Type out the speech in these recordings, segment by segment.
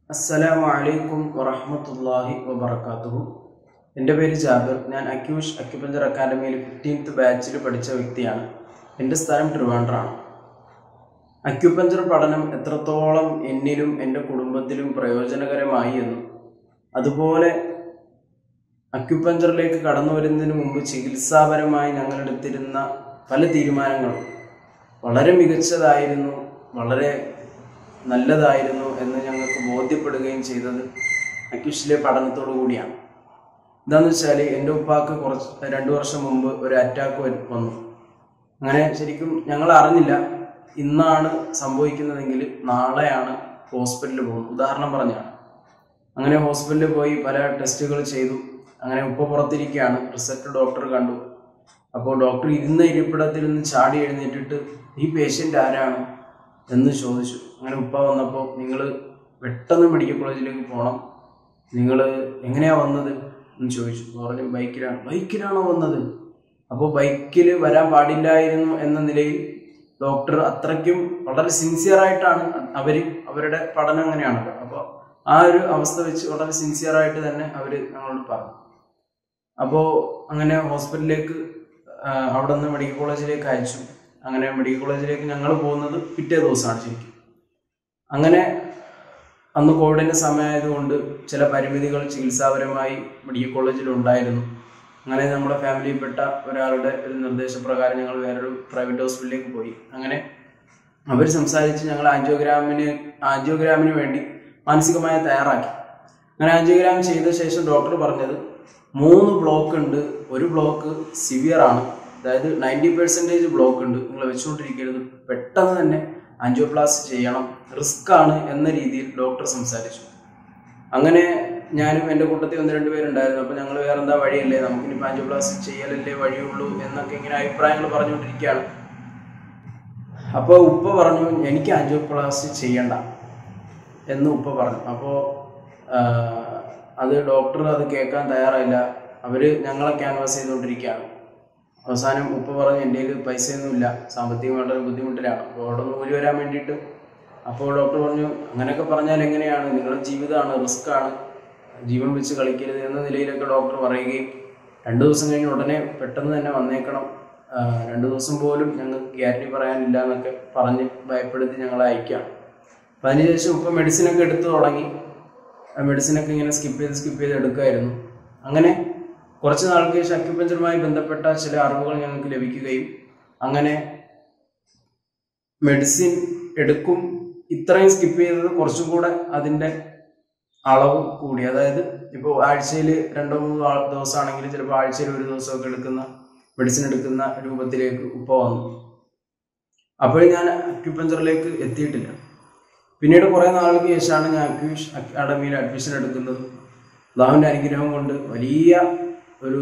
അസ്സലാമു അലൈക്കും വറഹ്മത്തുള്ളാഹി വബറകാതുഹു എൻ്റെ പേര് ജാബിർ ഞാൻ അക്യൂഷ് അക്യുപഞ്ചർ അക്കാദമിയിൽ ഫിഫ്റ്റീൻത്ത് ബാച്ചിൽ പഠിച്ച വ്യക്തിയാണ് എൻ്റെ സ്ഥലം ട്രിവാൻഡ്രാണ് അക്യുപഞ്ചർ പഠനം എത്രത്തോളം എന്നിലും എൻ്റെ കുടുംബത്തിലും പ്രയോജനകരമായി എന്നും അതുപോലെ അക്യുപഞ്ചറിലേക്ക് കടന്നു വരുന്നതിന് മുമ്പ് ചികിത്സാപരമായി ഞങ്ങൾ എടുത്തിരുന്ന പല തീരുമാനങ്ങളും വളരെ മികച്ചതായിരുന്നു വളരെ നല്ലതായിരുന്നു എന്ന് ഞങ്ങൾക്ക് ബോധ്യപ്പെടുകയും ചെയ്തത് അക്യുഷിലെ പഠനത്തോടു കൂടിയാണ് എന്താണെന്ന് വെച്ചാൽ എൻ്റെ ഉപ്പാക്ക് കുറച്ച് രണ്ട് വർഷം മുമ്പ് ഒരു അറ്റാക്ക് വന്നു അങ്ങനെ ശരിക്കും ഞങ്ങൾ അറിഞ്ഞില്ല ഇന്നാണ് സംഭവിക്കുന്നതെങ്കിൽ നാളെയാണ് ഹോസ്പിറ്റലിൽ പോകുന്നത് ഉദാഹരണം പറഞ്ഞാണ് അങ്ങനെ ഹോസ്പിറ്റലിൽ പോയി പല ടെസ്റ്റുകൾ ചെയ്തു അങ്ങനെ ഉപ്പ പുറത്തിരിക്കുകയാണ് റിസൾട്ട് ഡോക്ടർ കണ്ടു അപ്പോൾ ഡോക്ടർ ഇരുന്ന ഇരിപ്പിടത്തിൽ നിന്ന് ചാടി എഴുന്നേറ്റിട്ട് ഈ പേഷ്യൻ്റ് ആരാണ് എന്ന് ചോദിച്ചു അങ്ങനെ ഉപ്പ വന്നപ്പോൾ നിങ്ങൾ പെട്ടെന്ന് മെഡിക്കൽ കോളേജിലേക്ക് പോകണം നിങ്ങൾ എങ്ങനെയാ വന്നത് എന്ന് ചോദിച്ചു പറഞ്ഞു ബൈക്കിലാണ് ബൈക്കിലാണോ വന്നത് അപ്പോൾ ബൈക്കിൽ വരാൻ പാടില്ലായിരുന്നു എന്ന നിലയിൽ ഡോക്ടർ അത്രയ്ക്കും വളരെ സിൻസിയർ ആയിട്ടാണ് അവർ അവരുടെ പഠനം അങ്ങനെയാണല്ലോ അപ്പോൾ ആ ഒരു അവസ്ഥ വെച്ച് വളരെ സിൻസിയർ ആയിട്ട് തന്നെ അവർ ഞങ്ങളോട് പറഞ്ഞു അപ്പോൾ അങ്ങനെ ഹോസ്പിറ്റലിലേക്ക് അവിടെ നിന്ന് മെഡിക്കൽ കോളേജിലേക്ക് അയച്ചു അങ്ങനെ മെഡിക്കൽ കോളേജിലേക്ക് ഞങ്ങൾ പോകുന്നത് പിറ്റേ ദിവസമാണ് ശരിക്കും അങ്ങനെ അന്ന് കോവിഡിൻ്റെ സമയമായതുകൊണ്ട് ചില പരിമിതികൾ ചികിത്സാപരമായി മെഡിക്കൽ കോളേജിൽ ഉണ്ടായിരുന്നു അങ്ങനെ നമ്മുടെ ഫാമിലിയിൽപ്പെട്ട ഒരാളുടെ ഒരു നിർദ്ദേശപ്രകാരം ഞങ്ങൾ വേറൊരു പ്രൈവറ്റ് ഹോസ്പിറ്റലിലേക്ക് പോയി അങ്ങനെ അവർ സംസാരിച്ച് ഞങ്ങൾ ആൻജിയോഗ്രാമിന് ആൻജിയോഗ്രാമിന് വേണ്ടി മാനസികമായി തയ്യാറാക്കി അങ്ങനെ ആൻജിയോഗ്രാം ചെയ്ത ശേഷം ഡോക്ടർ പറഞ്ഞത് മൂന്ന് ബ്ലോക്ക് ഉണ്ട് ഒരു ബ്ലോക്ക് സിവിയർ ആണ് അതായത് നയൻറ്റി പെർസെൻറ്റേജ് ബ്ലോക്ക് ഉണ്ട് നിങ്ങൾ വെച്ചുകൊണ്ടിരിക്കരുത് പെട്ടെന്ന് തന്നെ ആൻജിയോപ്ലാസ്റ്റ് ചെയ്യണം റിസ്ക് ആണ് എന്ന രീതിയിൽ ഡോക്ടർ സംസാരിച്ചു അങ്ങനെ ഞാനും എൻ്റെ കൂട്ടത്തിൽ ഒന്ന് രണ്ട് പേരുണ്ടായിരുന്നു അപ്പോൾ ഞങ്ങൾ വേറെ എന്താ വഴിയല്ലേ നമുക്കിനിപ്പോൾ ആൻജിയോപ്ലാസ്റ്റ് ചെയ്യലല്ലേ വഴിയുള്ളൂ എന്നൊക്കെ ഇങ്ങനെ അഭിപ്രായങ്ങൾ പറഞ്ഞുകൊണ്ടിരിക്കുകയാണ് അപ്പോൾ ഉപ്പ പറഞ്ഞു എനിക്ക് ആൻജിയോപ്ലാസ്റ്റ് ചെയ്യണ്ട എന്ന് ഉപ്പ പറഞ്ഞു അപ്പോൾ അത് ഡോക്ടർ അത് കേൾക്കാൻ തയ്യാറായില്ല അവർ ഞങ്ങളെ ക്യാൻവാസ് ചെയ്തുകൊണ്ടിരിക്കുകയാണ് അവസാനം ഉപ്പ പറഞ്ഞു എൻ്റെ കയ്യിൽ പൈസയൊന്നുമില്ല സാമ്പത്തികം വളരെ ബുദ്ധിമുട്ടിലാണ് അപ്പോൾ അവിടെ നിന്ന് ഊരി വരാൻ വേണ്ടിയിട്ട് അപ്പോൾ ഡോക്ടർ പറഞ്ഞു അങ്ങനെയൊക്കെ പറഞ്ഞാൽ എങ്ങനെയാണ് നിങ്ങളുടെ ജീവിതമാണ് റിസ്ക് ആണ് ജീവൻ വെച്ച് കളിക്കരുത് എന്ന നിലയിലൊക്കെ ഡോക്ടർ പറയുകയും രണ്ട് ദിവസം കഴിഞ്ഞ് ഉടനെ പെട്ടെന്ന് തന്നെ വന്നേക്കണം രണ്ട് ദിവസം പോലും ഞങ്ങൾക്ക് ഗ്യാരണ്ടി പറയാനില്ല എന്നൊക്കെ പറഞ്ഞ് ഭയപ്പെടുത്തി ഞങ്ങളെ അയക്കുകയാണ് അപ്പം അതിനുശേഷം ഇപ്പം മെഡിസിനൊക്കെ എടുത്തു തുടങ്ങി മെഡിസിനൊക്കെ ഇങ്ങനെ സ്കിപ്പ് ചെയ്ത് സ്കിപ്പ് ചെയ്ത് എടുക്കുമായിരുന്നു അങ്ങനെ കുറച്ച് നാൾക്ക് ശേഷം അക്യുപഞ്ചറുമായി ബന്ധപ്പെട്ട ചില അറിവുകൾ ഞങ്ങൾക്ക് ലഭിക്കുകയും അങ്ങനെ മെഡിസിൻ എടുക്കും ഇത്രയും സ്കിപ്പ് ചെയ്തത് കുറച്ചും കൂടെ അതിൻ്റെ അളവ് കൂടി അതായത് ഇപ്പോൾ ആഴ്ചയിൽ രണ്ടോ മൂന്നോ ദിവസമാണെങ്കിൽ ചിലപ്പോൾ ആഴ്ചയിൽ ഒരു ദിവസമൊക്കെ എടുക്കുന്ന മെഡിസിൻ എടുക്കുന്ന രൂപത്തിലേക്ക് ഉപ്പ വന്നു അപ്പോഴും ഞാൻ അക്യുപഞ്ചറിലേക്ക് എത്തിയിട്ടില്ല പിന്നീട് കുറേ നാളുകൾക്ക് ശേഷമാണ് ഞാൻ അക്യൂഷ് അക്കാഡമിയിൽ അഡ്മിഷൻ എടുക്കുന്നത് അള്ളാഹുവിൻ്റെ അനുഗ്രഹം കൊണ്ട് വലിയ ഒരു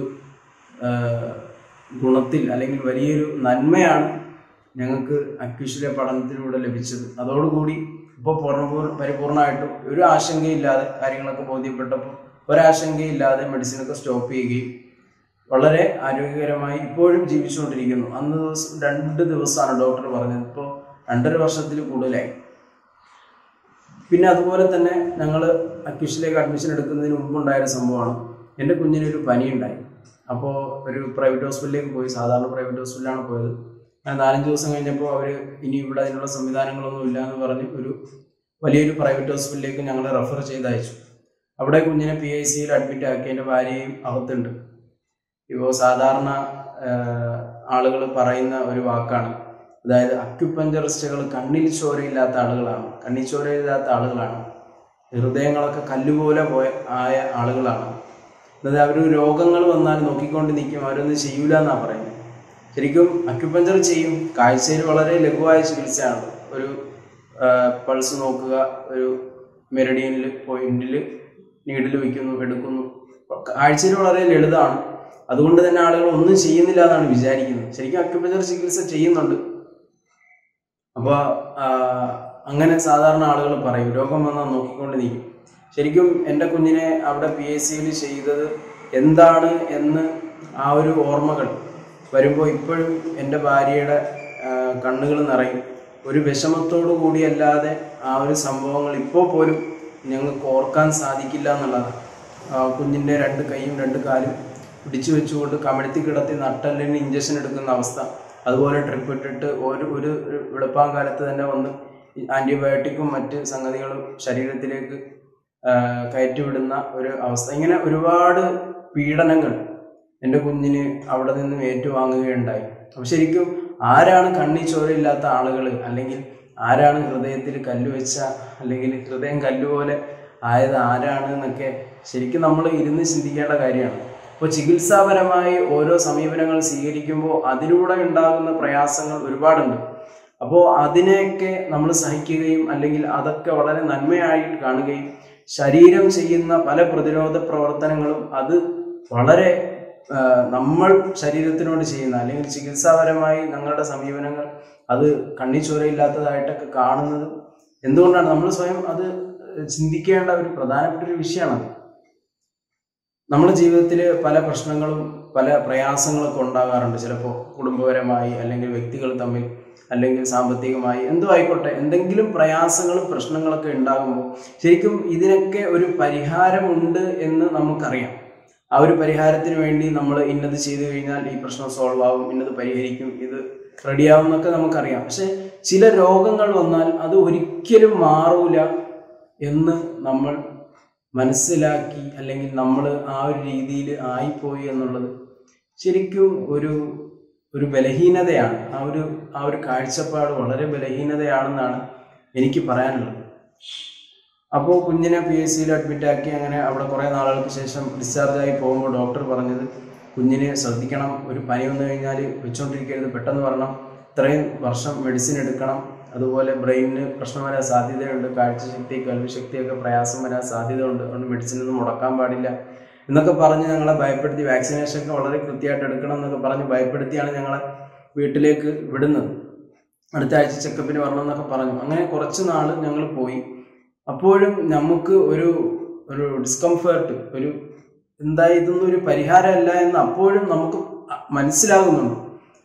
ഗുണത്തിൽ അല്ലെങ്കിൽ വലിയൊരു നന്മയാണ് ഞങ്ങൾക്ക് അക്യൂഷിലെ പഠനത്തിലൂടെ ലഭിച്ചത് അതോടുകൂടി ഇപ്പോൾ പൂർണ്ണ പരിപൂർണമായിട്ടും ഒരു ആശങ്കയില്ലാതെ കാര്യങ്ങളൊക്കെ ബോധ്യപ്പെട്ടപ്പോൾ ഒരാശങ്കയില്ലാതെ മെഡിസിനൊക്കെ സ്റ്റോപ്പ് ചെയ്യുകയും വളരെ ആരോഗ്യകരമായി ഇപ്പോഴും ജീവിച്ചുകൊണ്ടിരിക്കുന്നു അന്ന് ദിവസം രണ്ട് ദിവസമാണ് ഡോക്ടർ പറഞ്ഞത് ഇപ്പോൾ രണ്ടര വർഷത്തിൽ കൂടുതലായി പിന്നെ അതുപോലെ തന്നെ ഞങ്ങൾ അക്യൂഷിലേക്ക് അഡ്മിഷൻ എടുക്കുന്നതിന് മുമ്പുണ്ടായ സംഭവമാണ് എൻ്റെ കുഞ്ഞിനൊരു പനി ഉണ്ടായി അപ്പോൾ ഒരു പ്രൈവറ്റ് ഹോസ്പിറ്റലിലേക്ക് പോയി സാധാരണ പ്രൈവറ്റ് ഹോസ്പിറ്റലിലാണ് പോയത് അങ്ങനെ നാലഞ്ച് ദിവസം കഴിഞ്ഞപ്പോൾ അവർ ഇനി ഇവിടെ അതിനുള്ള സംവിധാനങ്ങളൊന്നും ഇല്ല എന്ന് പറഞ്ഞ് ഒരു വലിയൊരു പ്രൈവറ്റ് ഹോസ്പിറ്റലിലേക്ക് ഞങ്ങൾ റെഫർ ചെയ്ത് അയച്ചു അവിടെ കുഞ്ഞിനെ പി ഐ സിയിൽ അഡ്മിറ്റ് ആക്കി എൻ്റെ ഭാര്യയും അകത്തുണ്ട് ഇപ്പോൾ സാധാരണ ആളുകൾ പറയുന്ന ഒരു വാക്കാണ് അതായത് അക്യുപഞ്ചറിസ്റ്റുകൾ കണ്ണിൽ ചോരയില്ലാത്ത ആളുകളാണ് കണ്ണിൽ ചോരയില്ലാത്ത ആളുകളാണ് ഹൃദയങ്ങളൊക്കെ കല്ലുപോലെ പോയ ആയ ആളുകളാണ് അതായത് അവർ രോഗങ്ങൾ വന്നാൽ നോക്കിക്കൊണ്ട് നിൽക്കും അവരൊന്നും ചെയ്യൂല എന്നാണ് പറയുന്നത് ശരിക്കും അക്യുപഞ്ചർ ചെയ്യും കാഴ്ചയിൽ വളരെ ലഘുവായ ചികിത്സയാണ് ഒരു പൾസ് നോക്കുക ഒരു മെരഡിയനിൽ പോയിന്റിൽ നീഡിൽ വയ്ക്കുന്നു എടുക്കുന്നു കാഴ്ചയിൽ വളരെ ലളിതമാണ് അതുകൊണ്ട് തന്നെ ആളുകൾ ഒന്നും ചെയ്യുന്നില്ല എന്നാണ് വിചാരിക്കുന്നത് ശരിക്കും അക്യുപഞ്ചർ ചികിത്സ ചെയ്യുന്നുണ്ട് അപ്പോൾ അങ്ങനെ സാധാരണ ആളുകൾ പറയും രോഗം വന്നാൽ നോക്കിക്കൊണ്ട് നിൽക്കും ശരിക്കും എൻ്റെ കുഞ്ഞിനെ അവിടെ പി എസ് സിയിൽ ചെയ്തത് എന്താണ് എന്ന് ആ ഒരു ഓർമ്മകൾ വരുമ്പോൾ ഇപ്പോഴും എൻ്റെ ഭാര്യയുടെ കണ്ണുകൾ നിറയും ഒരു വിഷമത്തോടു കൂടിയല്ലാതെ ആ ഒരു സംഭവങ്ങൾ ഇപ്പോൾ പോലും ഞങ്ങൾക്ക് ഓർക്കാൻ സാധിക്കില്ല എന്നുള്ളതാണ് ആ, കുഞ്ഞിൻ്റെ രണ്ട് കൈയും രണ്ട് കാലും പിടിച്ചു വെച്ചുകൊണ്ട് കമഴ്ത്തി കിടത്തി നട്ടലിന് ഇഞ്ചക്ഷൻ എടുക്കുന്ന അവസ്ഥ അതുപോലെ ട്രിപ്പ് ഇട്ടിട്ട് ഒരു ഒരു ഒരു വെളുപ്പാങ്കാലത്ത് തന്നെ വന്ന് ഈ ആൻറ്റിബയോട്ടിക്കും മറ്റ് സംഗതികളും ശരീരത്തിലേക്ക് ആ, കയറ്റിവിടുന്ന ഒരു അവസ്ഥ ഇങ്ങനെ ഒരുപാട് പീഡനങ്ങൾ എൻ്റെ കുഞ്ഞിന് അവിടെ നിന്നും ഏറ്റുവാങ്ങുകയുണ്ടായി അപ്പം ശരിക്കും ആരാണ് കണ്ണി ചോരയില്ലാത്ത ആളുകൾ അല്ലെങ്കിൽ ആരാണ് ഹൃദയത്തിൽ കല്ല് വെച്ച അല്ലെങ്കിൽ ഹൃദയം കല്ലുപോലെ ആയത് ആരാണ് എന്നൊക്കെ ശരിക്കും നമ്മൾ ഇരുന്ന് ചിന്തിക്കേണ്ട കാര്യമാണ് അപ്പോൾ ചികിത്സാപരമായി ഓരോ സമീപനങ്ങൾ സ്വീകരിക്കുമ്പോൾ അതിലൂടെ ഉണ്ടാകുന്ന പ്രയാസങ്ങൾ ഒരുപാടുണ്ട് അപ്പോൾ അതിനെയൊക്കെ നമ്മൾ സഹിക്കുകയും അല്ലെങ്കിൽ അതൊക്കെ വളരെ നന്മയായിട്ട് കാണുകയും ശരീരം ചെയ്യുന്ന പല പ്രതിരോധ പ്രവർത്തനങ്ങളും അത് വളരെ ആ, നമ്മൾ ശരീരത്തിനോട് ചെയ്യുന്ന അല്ലെങ്കിൽ ചികിത്സാപരമായി ഞങ്ങളുടെ സമീപനങ്ങൾ അത് കണ്ണിച്ചോരയില്ലാത്തതായിട്ടൊക്കെ കാണുന്നത് എന്തുകൊണ്ടാണ് നമ്മൾ സ്വയം അത് ചിന്തിക്കേണ്ട ഒരു പ്രധാനപ്പെട്ട ഒരു വിഷയമാണ് നമ്മുടെ ജീവിതത്തിൽ പല പ്രശ്നങ്ങളും പല പ്രയാസങ്ങളൊക്കെ ഉണ്ടാകാറുണ്ട് ചിലപ്പോൾ കുടുംബപരമായി അല്ലെങ്കിൽ വ്യക്തികൾ തമ്മിൽ അല്ലെങ്കിൽ സാമ്പത്തികമായി എന്തോ ആയിക്കോട്ടെ എന്തെങ്കിലും പ്രയാസങ്ങളും പ്രശ്നങ്ങളൊക്കെ ഉണ്ടാകുമ്പോൾ ശരിക്കും ഇതിനൊക്കെ ഒരു പരിഹാരമുണ്ട് എന്ന് നമുക്കറിയാം ആ ഒരു പരിഹാരത്തിന് വേണ്ടി നമ്മൾ ഇന്നത് ചെയ്തു കഴിഞ്ഞാൽ ഈ പ്രശ്നം സോൾവ് ആവും ഇന്നത് പരിഹരിക്കും ഇത് റെഡിയാവും എന്നൊക്കെ നമുക്കറിയാം പക്ഷെ ചില രോഗങ്ങൾ വന്നാൽ അത് ഒരിക്കലും മാറൂല എന്ന് നമ്മൾ മനസ്സിലാക്കി അല്ലെങ്കിൽ നമ്മൾ ആ ഒരു രീതിയിൽ ആയിപ്പോയി എന്നുള്ളത് ശരിക്കും ഒരു ഒരു ബലഹീനതയാണ് ആ ഒരു ആ ഒരു കാഴ്ചപ്പാട് വളരെ ബലഹീനതയാണെന്നാണ് എനിക്ക് പറയാനുള്ളത് അപ്പോൾ കുഞ്ഞിനെ പി എസ് സിയിൽ അഡ്മിറ്റ് ആക്കി അങ്ങനെ അവിടെ കുറേ നാളുകൾക്ക് ശേഷം discharge ആയി പോകുമ്പോൾ ഡോക്ടർ പറഞ്ഞത് കുഞ്ഞിനെ ശ്രദ്ധിക്കണം ഒരു പനി വന്നു കഴിഞ്ഞാൽ വെച്ചുകൊണ്ടിരിക്കരുത് പെട്ടെന്ന് വരണം ഇത്രയും വർഷം മെഡിസിൻ എടുക്കണം അതുപോലെ ബ്രെയിനിന് പ്രശ്നം വരാൻ സാധ്യതയുണ്ട് കാഴ്ചശക്തി കേൾവിശക്തിയൊക്കെ പ്രയാസം വരാൻ സാധ്യതയുണ്ട് അതുകൊണ്ട് മെഡിസിൻ ഒന്നും മുടക്കാൻ പാടില്ല എന്നൊക്കെ പറഞ്ഞ് ഞങ്ങളെ ഭയപ്പെടുത്തി വാക്സിനേഷൻ ഒക്കെ വളരെ കൃത്യമായിട്ട് എടുക്കണം എന്നൊക്കെ പറഞ്ഞ് ഭയപ്പെടുത്തിയാണ് ഞങ്ങളെ വീട്ടിലേക്ക് വിടുന്നത് അടുത്ത ആഴ്ച ചെക്കപ്പിന് വരണം എന്നൊക്കെ പറഞ്ഞു അങ്ങനെ കുറച്ച് നാൾ ഞങ്ങൾ പോയി അപ്പോഴും നമുക്ക് ഒരു ഒരു ഡിസ്കംഫേർട്ട് ഒരു എന്താ ഇതൊന്നും ഒരു പരിഹാരമല്ല എന്ന് അപ്പോഴും നമുക്ക് മനസ്സിലാകുന്നുണ്ട്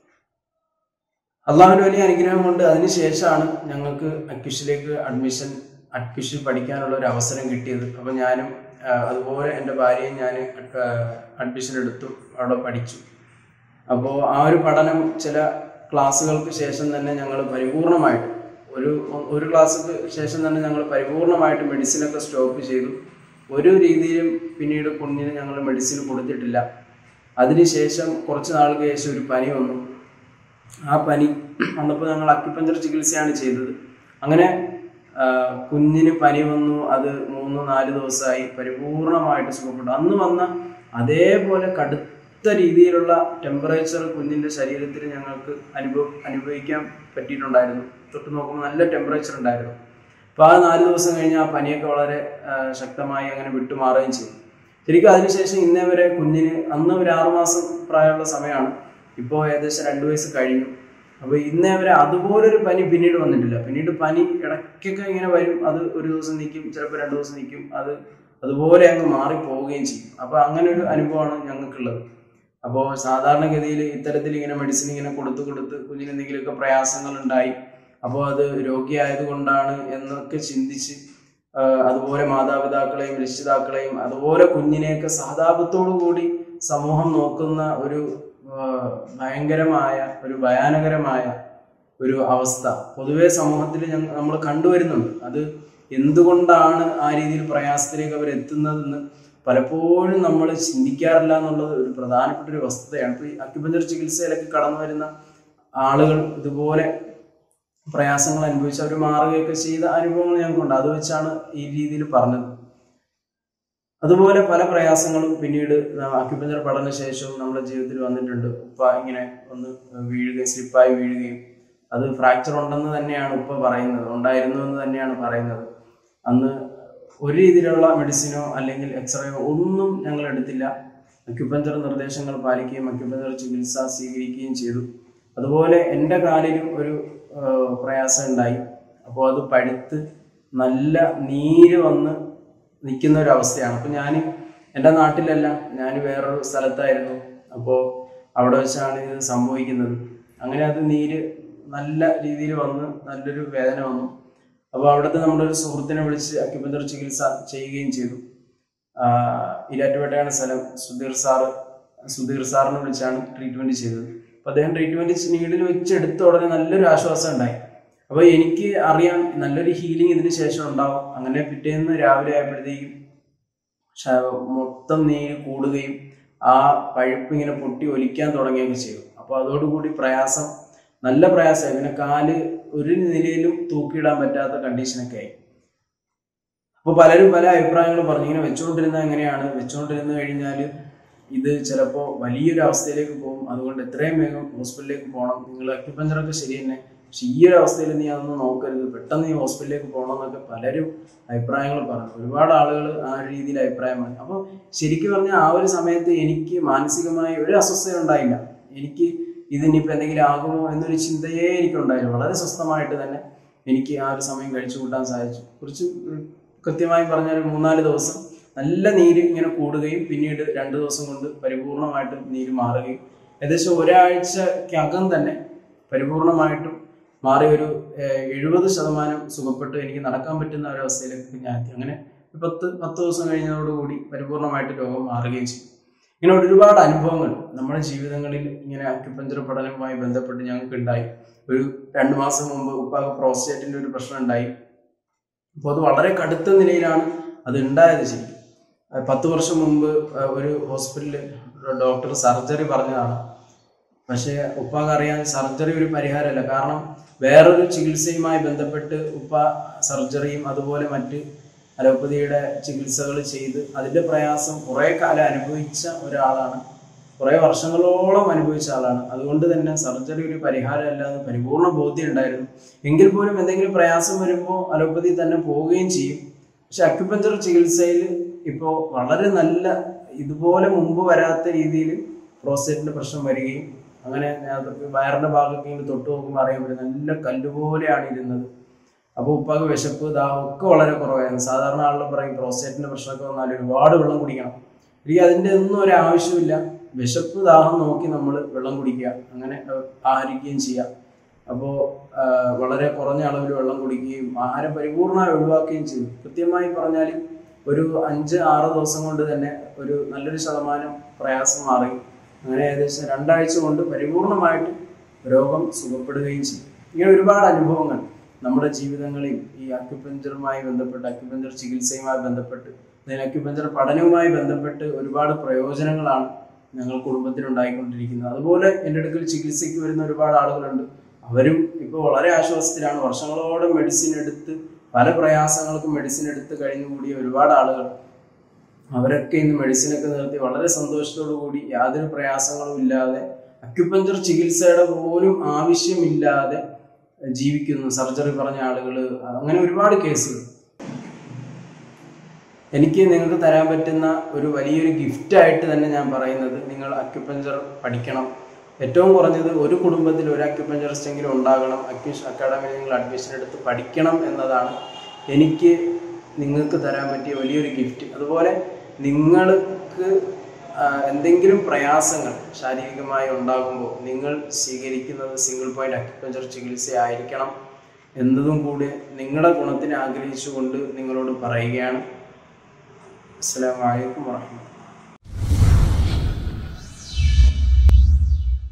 അള്ളാഹുവിന്റെ വലിയ അനുഗ്രഹം കൊണ്ട് അതിനുശേഷമാണ് ഞങ്ങൾക്ക് അക്യുഷിലേക്ക് അഡ്മിഷൻ അക്യുഷിൽ പഠിക്കാനുള്ള ഒരു അവസരം കിട്ടിയത് അപ്പം ഞാനും ആ, അതുപോലെ എൻ്റെ ഭാര്യയും ഞാൻ അഡ്മിഷൻ എടുത്തു അവിടെ പഠിച്ചു അപ്പോൾ ആ ഒരു പഠനം ചില ക്ലാസ്സുകൾക്ക് ശേഷം തന്നെ ഞങ്ങൾ പരിപൂർണമായിട്ട് ഒരു ഒരു ക്ലാസ്സിക്ക് ശേഷം തന്നെ ഞങ്ങൾ പരിപൂർണമായിട്ട് മെഡിസിനൊക്കെ സ്റ്റോപ്പ് ചെയ്തു ഒരു രീതിയിലും പിന്നീട് കുഞ്ഞിന് ഞങ്ങൾ മെഡിസിൻ കൊടുത്തിട്ടില്ല അതിനുശേഷം കുറച്ച് നാൾക്ക് ശേഷം ഒരു പനി വന്നു ആ പനി വന്നപ്പോൾ ഞങ്ങൾ അക്യുപഞ്ചർ ചികിത്സയാണ് ചെയ്തത് അങ്ങനെ ആ, കുഞ്ഞിന് പനി വന്നു അത് മൂന്ന് നാല് ദിവസമായി പരിപൂർണമായിട്ട് സുഖപ്പെട്ടു അന്ന് വന്ന അതേപോലെ കടുത്ത രീതിയിലുള്ള ടെമ്പറേച്ചർ കുഞ്ഞിന്റെ ശരീരത്തിൽ ഞങ്ങൾക്ക് അനുഭവ അനുഭവിക്കാൻ പറ്റിയിട്ടുണ്ടായിരുന്നു തൊട്ട് നോക്കുമ്പോൾ നല്ല ടെമ്പറേച്ചർ ഉണ്ടായിരുന്നു അപ്പോൾ ആ നാല് ദിവസം കഴിഞ്ഞ് ആ പനിയൊക്കെ വളരെ ആ, ശക്തമായി അങ്ങനെ വിട്ടുമാറുകയും ചെയ്തു ശരിക്കും അതിനുശേഷം ഇന്നേ വരെ കുഞ്ഞിന് അന്ന് ഒരു ആറുമാസം പ്രായമുള്ള സമയമാണ് ഇപ്പോൾ ഏകദേശം രണ്ട് വയസ്സ് കഴിഞ്ഞു അപ്പോൾ ഇന്നേ വരെ അതുപോലൊരു പനി പിന്നീട് വന്നിട്ടില്ല പിന്നീട് പനി ഇടയ്ക്കൊക്കെ ഇങ്ങനെ വരും അത് ഒരു ദിവസം നിൽക്കും ചിലപ്പോൾ രണ്ട് ദിവസം നിൽക്കും അത് അതുപോലെ അങ്ങ് മാറിപ്പോവുകയും ചെയ്യും അപ്പോൾ അങ്ങനെ ഒരു അനുഭവമാണ് ഞങ്ങൾക്കുള്ളത് അപ്പോൾ സാധാരണഗതിയിൽ ഇത്തരത്തിൽ ഇങ്ങനെ മെഡിസിൻ ഇങ്ങനെ കൊടുത്ത് കൊടുത്ത് കുഞ്ഞിന് എന്തെങ്കിലുമൊക്കെ പ്രയാസങ്ങൾ ഉണ്ടായി അപ്പോൾ അത് രോഗിയായത് കൊണ്ടാണ് എന്നൊക്കെ ചിന്തിച്ച് ആ, അതുപോലെ മാതാപിതാക്കളെയും രക്ഷിതാക്കളെയും അതുപോലെ കുഞ്ഞിനെയൊക്കെ സഹതാപത്തോടു കൂടി സമൂഹം നോക്കുന്ന ഒരു ആ, ഭയങ്കരമായ ഒരു ഭയാനകരമായ ഒരു അവസ്ഥ പൊതുവെ സമൂഹത്തിൽ നമ്മൾ കണ്ടുവരുന്നുണ്ട് അത് എന്തുകൊണ്ടാണ് ആ രീതിയിൽ പ്രയാസത്തിലേക്ക് അവർ എത്തുന്നതെന്ന് പലപ്പോഴും നമ്മൾ ചിന്തിക്കാറില്ല എന്നുള്ളത് ഒരു പ്രധാനപ്പെട്ട ഒരു വസ്തുതയാണ് ഇപ്പോൾ ഈ അക്യുപഞ്ചർ ചികിത്സയിലൊക്കെ കടന്നു വരുന്ന ആളുകൾ ഇതുപോലെ പ്രയാസങ്ങൾ അനുഭവിച്ച് അവർ മാറുകയൊക്കെ ചെയ്ത അനുഭവങ്ങൾ ഞങ്ങൾക്കുണ്ട് അത് വെച്ചാണ് ഈ രീതിയിൽ പറഞ്ഞത് അതുപോലെ പല പ്രയാസങ്ങളും പിന്നീട് അക്യുപഞ്ചർ പഠന ശേഷവും നമ്മുടെ ജീവിതത്തിൽ വന്നിട്ടുണ്ട് ഉപ്പ ഇങ്ങനെ ഒന്ന് വീഴുകയും സ്ലിപ്പായി വീഴുകയും അത് ഫ്രാക്ചർ ഉണ്ടെന്ന് തന്നെയാണ് ഉപ്പ പറയുന്നത് ഉണ്ടായിരുന്നു എന്ന് തന്നെയാണ് പറയുന്നത് അന്ന് ഒരു രീതിയിലുള്ള മെഡിസിനോ അല്ലെങ്കിൽ എക്സ്റേയോ ഒന്നും ഞങ്ങൾ എടുത്തില്ല അക്യുപഞ്ചർ നിർദ്ദേശങ്ങൾ പാലിക്കുകയും അക്യുപഞ്ചർ ചികിത്സ സ്വീകരിക്കുകയും ചെയ്തു അതുപോലെ എൻ്റെ കാലിലും ഒരു ആ, പ്രയാസം ഉണ്ടായി അപ്പോൾ അത് പഴുത്ത് നല്ല നീര് വന്ന് നിൽക്കുന്ന ഒരു അവസ്ഥയാണ് അപ്പോൾ ഞാൻ എൻ്റെ നാട്ടിലല്ല ഞാൻ വേറൊരു സ്ഥലത്തായിരുന്നു അപ്പോൾ അവിടെ വെച്ചാണ് ഇത് സംഭവിക്കുന്നത് അങ്ങനെ അത് നീര് നല്ല രീതിയിൽ വന്ന് നല്ലൊരു വേദന വന്നു അപ്പോൾ അവിടുത്തെ നമ്മുടെ ഒരു സുഹൃത്തിനെ വിളിച്ച് അക്യുപഞ്ചർ ചികിത്സ ചെയ്യുകയും ചെയ്തു ആഹ് ഇരാറ്റുപേട്ടയാണ് സ്ഥലം സുധീർ സാറ് സുധീർ സാറിനെ വിളിച്ചാണ് ട്രീറ്റ്മെന്റ് ചെയ്തത് അപ്പോൾ അദ്ദേഹം ട്രീറ്റ്മെന്റ് നീഡിൽ വെച്ച് എടുത്ത ഉടനെ നല്ലൊരു ആശ്വാസം ഉണ്ടായി അപ്പോൾ എനിക്ക് അറിയാം നല്ലൊരു ഹീലിംഗ് ഇതിന് ശേഷം ഉണ്ടാവും അങ്ങനെ പിറ്റേന്ന് രാവിലെ ആയപ്പോഴത്തേക്കും ശ- മൊത്തം നീര് കൂടുകയും ആ പഴുപ്പ് ഇങ്ങനെ പൊട്ടി ഒലിക്കാൻ തുടങ്ങുകയൊക്കെ ചെയ്തു അപ്പോൾ അതോടുകൂടി പ്രയാസം നല്ല പ്രയാസമായി പിന്നെ കാല് ഒരു നിലയിലും തൂക്കിയിടാൻ പറ്റാത്ത കണ്ടീഷനൊക്കെ ആയി അപ്പോൾ പലരും പല അഭിപ്രായങ്ങളും പറഞ്ഞു ഇങ്ങനെ വെച്ചുകൊണ്ടിരുന്നത് എങ്ങനെയാണ് വെച്ചുകൊണ്ടിരുന്ന് കഴിഞ്ഞാൽ ഇത് ചിലപ്പോൾ വലിയൊരു അവസ്ഥയിലേക്ക് പോകും അതുകൊണ്ട് എത്രയും വേഗം ഹോസ്പിറ്റലിലേക്ക് പോകണം നിങ്ങൾ അക്യുപഞ്ചറൊക്കെ ശരി തന്നെ പക്ഷെ ഈ ഒരു അവസ്ഥയിൽ നീ അതൊന്നും നോക്കരുത് പെട്ടെന്ന് നീ ഹോസ്പിറ്റലിലേക്ക് പോകണം എന്നൊക്കെ പലരും അഭിപ്രായങ്ങൾ പറഞ്ഞു ഒരുപാട് ആളുകൾ ആ ഒരു രീതിയിൽ അഭിപ്രായം പറഞ്ഞു അപ്പോൾ ശരിക്കും പറഞ്ഞാൽ ആ ഒരു സമയത്ത് എനിക്ക് മാനസികമായി ഒരു അസ്വസ്ഥത ഉണ്ടായില്ല എനിക്ക് ഇതിനിപ്പോൾ എന്തെങ്കിലും ആകുമോ എന്നൊരു ചിന്തയേ എനിക്കുണ്ടായില്ല വളരെ സ്വസ്ഥമായിട്ട് തന്നെ എനിക്ക് ആ ഒരു സമയം കഴിച്ചു കൂട്ടാൻ സാധിച്ചു കുറച്ച് കൃത്യമായി പറഞ്ഞാൽ ഒരു മൂന്നാല് ദിവസം നല്ല നീര് ഇങ്ങനെ കൂടുകയും പിന്നീട് രണ്ട് ദിവസം കൊണ്ട് പരിപൂർണമായിട്ടും നീര് മാറുകയും ഏകദേശം ഒരാഴ്ചക്കകം തന്നെ പരിപൂർണമായിട്ടും മാറി ഒരു എഴുപത് ശതമാനം സുഖപ്പെട്ട് എനിക്ക് നടക്കാൻ പറ്റുന്ന ഒരവസ്ഥയിലേക്ക് ഞാൻ എത്തി അങ്ങനെ ഒരു പത്ത് പത്ത് ദിവസം കഴിഞ്ഞതോടുകൂടി പരിപൂർണമായിട്ട് രോഗം മാറുകയും ചെയ്തു ഇങ്ങനെ ഒരുപാട് അനുഭവങ്ങൾ നമ്മുടെ ജീവിതങ്ങളിൽ ഇങ്ങനെ അക്യുപഞ്ചർ പഠനവുമായി ബന്ധപ്പെട്ട് ഞങ്ങൾക്ക് ഉണ്ടായി ഒരു രണ്ട് മാസം മുമ്പ് ഉപ്പാക്ക് പ്രോസ്റ്റേറ്റിന്റെ ഒരു പ്രശ്നം ഉണ്ടായി അപ്പോൾ അത് വളരെ കടുത്ത നിലയിലാണ് അത് ഉണ്ടായത് ശരിക്കും അത് പത്ത് വർഷം മുമ്പ് അഹ് ഒരു ഹോസ്പിറ്റലിൽ ഡോക്ടർ സർജറി പറഞ്ഞതാണ് പക്ഷേ ഉപ്പാക്ക് അറിയാൻ സർജറി ഒരു പരിഹാരമല്ല കാരണം വേറൊരു ചികിത്സയുമായി ബന്ധപ്പെട്ട് ഉപ്പ സർജറിയും അതുപോലെ മറ്റ് അലോപ്പതിയുടെ ചികിത്സകൾ ചെയ്ത് അതിന്റെ പ്രയാസം കുറേ കാലം അനുഭവിച്ച ഒരാളാണ് കുറേ വർഷങ്ങളോളം അനുഭവിച്ച ആളാണ് അതുകൊണ്ട് തന്നെ സർജറി ഒരു പരിഹാരമല്ല എന്ന് പരിപൂർണ്ണ ബോധ്യം ഉണ്ടായിരുന്നു എങ്കിൽ പോലും എന്തെങ്കിലും പ്രയാസം വരുമ്പോൾ അലോപ്പതി തന്നെ പോവുകയും ചെയ്യും പക്ഷെ അക്യുപഞ്ചർ ചികിത്സയിൽ ഇപ്പോൾ വളരെ നല്ല ഇതുപോലെ മുമ്പ് വരാത്ത രീതിയിൽ പ്രോസ്റ്റേറ്റിന്റെ പ്രശ്നം വരികയും അങ്ങനെ അതൊക്കെ വയറിന്റെ ഭാഗമൊക്കെ ഇങ്ങനെ തൊട്ട് നോക്കുമ്പോൾ അറിയാൻ പറ്റും നല്ല കല്ലുപോലെയാണ് ഇരുന്നത് അപ്പോൾ ഉപ്പാക്ക് വിശപ്പ് ദാഹം ഒക്കെ വളരെ കുറവായിരുന്നു സാധാരണ ആളുകൾ പറയും പ്രോസ്റ്റേറ്റിന്റെ പ്രശ്നമൊക്കെ വന്നാൽ ഒരുപാട് വെള്ളം കുടിക്കണം എനിക്ക് അതിന്റെ ഒന്നും ഒരു ആവശ്യമില്ല വിശപ്പ് ദാഹം നോക്കി നമ്മൾ വെള്ളം കുടിക്കുക അങ്ങനെ അഹ് ആഹാരിക്കുകയും ചെയ്യാം അപ്പോൾ വളരെ കുറഞ്ഞ അളവിൽ വെള്ളം കുടിക്കുകയും ആഹാരം പരിപൂർണമായി ഒഴിവാക്കുകയും ചെയ്തു കൃത്യമായി പറഞ്ഞാൽ ഒരു അഞ്ച് ആറ് ദിവസം കൊണ്ട് തന്നെ ഒരു നല്ലൊരു ശതമാനം പ്രയാസം മാറി അങ്ങനെ ഏകദേശം രണ്ടാഴ്ച കൊണ്ട് പരിപൂർണമായിട്ട് രോഗം സുഖപ്പെടുകയും ചെയ്യും ഇങ്ങനെ ഒരുപാട് അനുഭവങ്ങൾ നമ്മുടെ ജീവിതങ്ങളിൽ ഈ അക്യുപഞ്ചറുമായി ബന്ധപ്പെട്ട് അക്യുപഞ്ചർ ചികിത്സയുമായി ബന്ധപ്പെട്ട് അല്ലെങ്കിൽ അക്യുപഞ്ചർ പഠനവുമായി ബന്ധപ്പെട്ട് ഒരുപാട് പ്രയോജനങ്ങളാണ് ഞങ്ങൾ കുടുംബത്തിൽ ഉണ്ടായിക്കൊണ്ടിരിക്കുന്നത് അതുപോലെ എൻ്റെ അടുക്കൽ ചികിത്സയ്ക്ക് വരുന്ന ഒരുപാട് ആളുകളുണ്ട് അവരും ഇപ്പോൾ വളരെ ആശ്വാസത്തിലാണ് വർഷങ്ങളോളം മെഡിസിൻ എടുത്ത് പല പ്രയാസങ്ങൾക്കും മെഡിസിൻ എടുത്ത് കഴിഞ്ഞുകൂടിയ ഒരുപാട് ആളുകൾ അവരൊക്കെ ഇന്ന് മെഡിസിനൊക്കെ നിർത്തി വളരെ സന്തോഷത്തോടു കൂടി യാതൊരു പ്രയാസങ്ങളും ഇല്ലാതെ അക്യുപഞ്ചർ ചികിത്സയുടെ പോലും ആവശ്യമില്ലാതെ ജീവിക്കുന്നു സർജറി പറഞ്ഞ ആളുകൾ അങ്ങനെ ഒരുപാട് കേസുകൾ എനിക്ക് നിങ്ങൾക്ക് തരാൻ പറ്റുന്ന ഒരു വലിയൊരു ഗിഫ്റ്റ് ആയിട്ട് തന്നെ ഞാൻ പറയുന്നത് നിങ്ങൾ അക്യുപഞ്ചർ പഠിക്കണം ഏറ്റവും കുറഞ്ഞത് ഒരു കുടുംബത്തിൽ ഒരു അക്യുപഞ്ചറിസ്റ്റ് എങ്കിലും ഉണ്ടാകണം അക്യൂഷ് അക്കാഡമിയിൽ നിങ്ങൾ അഡ്മിഷൻ എടുത്ത് പഠിക്കണം എന്നതാണ് എനിക്ക് നിങ്ങൾക്ക് തരാൻ പറ്റിയ വലിയൊരു ഗിഫ്റ്റ് അതുപോലെ നിങ്ങൾക്ക് ആ, എന്തെങ്കിലും പ്രയാസങ്ങൾ ശാരീരികമായി ഉണ്ടാകുമ്പോൾ നിങ്ങൾ സ്വീകരിക്കുന്നത് സിംഗിൾ പോയിന്റ് അക്യുപഞ്ചർ ചികിത്സയായിരിക്കണം എന്നതും കൂടി നിങ്ങളുടെ ഗുണത്തിന് ആഗ്രഹിച്ചുകൊണ്ട് നിങ്ങളോട് പറയുകയാണ് അസ്സലാമു അലൈക്കും വാഹമത്തുള്ള